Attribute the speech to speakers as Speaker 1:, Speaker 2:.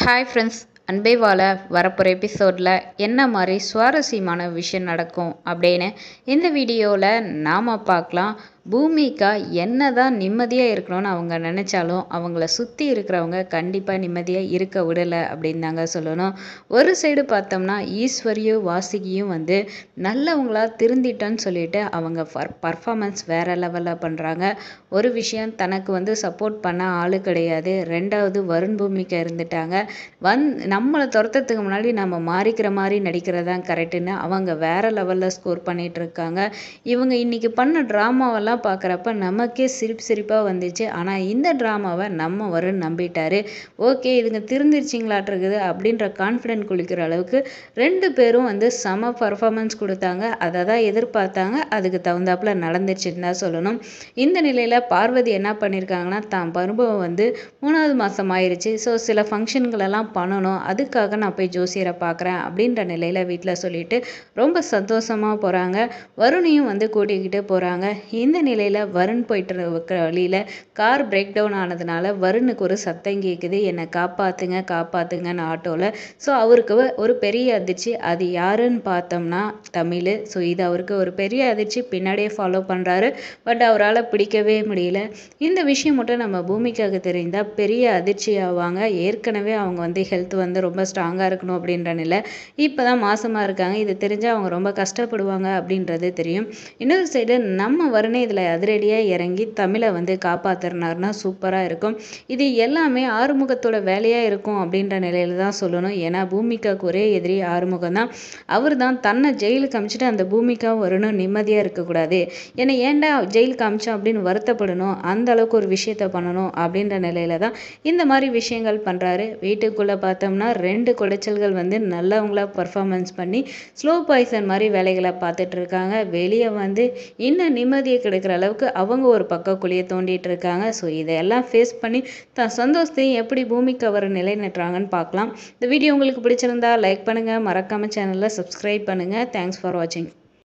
Speaker 1: hi friends அன்பே வாழ வரப்போகிற எபிசோடில் என்ன மாதிரி சுவாரஸ்யமான விஷயம் நடக்கும் அப்படின்னு இந்த வீடியோவில் நாம் பார்க்கலாம் பூமிகா என்ன தான் நிம்மதியாக இருக்கணும்னு அவங்க நினச்சாலும் அவங்கள சுற்றி இருக்கிறவங்க கண்டிப்பாக நிம்மதியாக இருக்க விடலை அப்படின்னு தாங்க சொல்லணும் ஒரு சைடு பார்த்தோம்னா ஈஸ்வரியும் வாசுகியும் வந்து நல்லவங்களா திருந்திட்டோன்னு சொல்லிட்டு அவங்க பர் பர்ஃபாமன்ஸ் வேறு லெவலில் பண்ணுறாங்க ஒரு விஷயம் தனக்கு வந்து சப்போர்ட் பண்ண ஆள் கிடையாது ரெண்டாவது வருண் பூமிக்கா இருந்துட்டாங்க வந் நம்மளை துரத்துறதுக்கு முன்னாடி நம்ம மாறிக்கிற மாதிரி நடிக்கிறது தான் கரெக்டுன்னு அவங்க வேறு லெவலில் ஸ்கோர் பண்ணிகிட்டு இருக்காங்க இவங்க இன்றைக்கி பண்ண ட்ராமாவெல்லாம் பார்க்குறப்ப நமக்கே சிரிப்பு சிரிப்பாக வந்துச்சு ஆனால் இந்த ட்ராமாவை நம்ம வருண் நம்பிட்டாரு ஓகே இதுங்க திருந்திருச்சிங்களாட்டு இருக்குது அப்படின்ற கான்ஃபிடென்ட் குளிக்கிற அளவுக்கு ரெண்டு பேரும் வந்து செம பர்ஃபார்மன்ஸ் கொடுத்தாங்க அதை தான் எதிர்பார்த்தாங்க அதுக்கு தகுந்தாப்புல நடந்துச்சுன்னு தான் சொல்லணும் இந்த நிலையில் பார்வதி என்ன பண்ணியிருக்காங்கன்னா தான் பருவம் வந்து மூணாவது மாதம் ஆயிடுச்சு ஸோ சில ஃபங்க்ஷன்களெல்லாம் பண்ணணும் அதுக்காக நான் போய் ஜோசியரை பார்க்குறேன் அப்படின்ற நிலையில் வீட்டில் சொல்லிட்டு ரொம்ப சந்தோஷமாக போகிறாங்க வருணையும் வந்து கூட்டிக்கிட்டு போகிறாங்க இந்த நிலையில் வருண் போயிட்டு இருக்கிற வழியில் கார் பிரேக் டவுன் ஆனதுனால வருணுக்கு ஒரு சத்தம் கேட்குது என்னை காப்பாற்றுங்க காப்பாற்றுங்கன்னு ஆட்டோவில் ஸோ அவருக்கு ஒரு பெரிய அதிர்ச்சி அது யாருன்னு பார்த்தோம்னா தமிழ் ஸோ இது அவருக்கு ஒரு பெரிய அதிர்ச்சி பின்னாடியே ஃபாலோ பண்ணுறாரு பட் அவரால் பிடிக்கவே முடியல இந்த விஷயம் மட்டும் நம்ம பூமிக்காக தெரிந்தால் பெரிய அதிர்ச்சி ஆவாங்க ஏற்கனவே அவங்க வந்து ஹெல்த் வந்து ரொம்ப ஸ்ட்ராங்காக இருக்கணும் அப்படின்ற நிலை இப்போ தான் மாசமாக இருக்காங்க இது தெரிஞ்சால் அவங்க ரொம்ப கஷ்டப்படுவாங்க அப்படின்றது தெரியும் இன்னொரு சைடு நம்ம வருணே இதில் அதிரடியாக இறங்கி தமிழை வந்து காப்பாற்றுனாருன்னா சூப்பராக இருக்கும் இது எல்லாமே ஆறுமுகத்தோட வேலையாக இருக்கும் அப்படின்ற நிலையில தான் சொல்லணும் ஏன்னா பூமிக்காவுக்கு ஒரே எதிரி ஆறுமுகம் தான் அவர் தான் தன்னை ஜெயிலுக்கு அமிச்சிட்டு அந்த பூமிக்கா வரணும் நிம்மதியாக இருக்கக்கூடாது ஏன்னா ஏன்டா ஜெயிலுக்கு அமிச்சோம் அப்படின்னு வருத்தப்படணும் அந்த அளவுக்கு ஒரு விஷயத்த பண்ணணும் அப்படின்ற நிலையில தான் இந்த மாதிரி விஷயங்கள் பண்ணுறாரு வீட்டுக்குள்ளே பார்த்தோம்னா ரெண்டு குடைச்சல்கள் வந்து நல்லவங்களா பர்ஃபார்மன்ஸ் பண்ணி ஸ்லோ பாய்சன் மாதிரி வேலைகளை பார்த்துட்டு இருக்காங்க வெளியே வந்து இன்னும் நிம்மதியை கிடைக்கிற அளவுக்கு அவங்க ஒரு பக்கம் குழியை தோண்டிட்டு இருக்காங்க ஸோ இதையெல்லாம் ஃபேஸ் பண்ணி தான் சந்தோஷத்தையும் எப்படி பூமிக்கு அவர் நிலைநிட்டுறாங்கன்னு பார்க்கலாம் இந்த வீடியோ உங்களுக்கு பிடிச்சிருந்தா லைக் பண்ணுங்கள் மறக்காமல் சேனலில் சப்ஸ்கிரைப் பண்ணுங்கள் தேங்க்ஸ் ஃபார் வாட்சிங்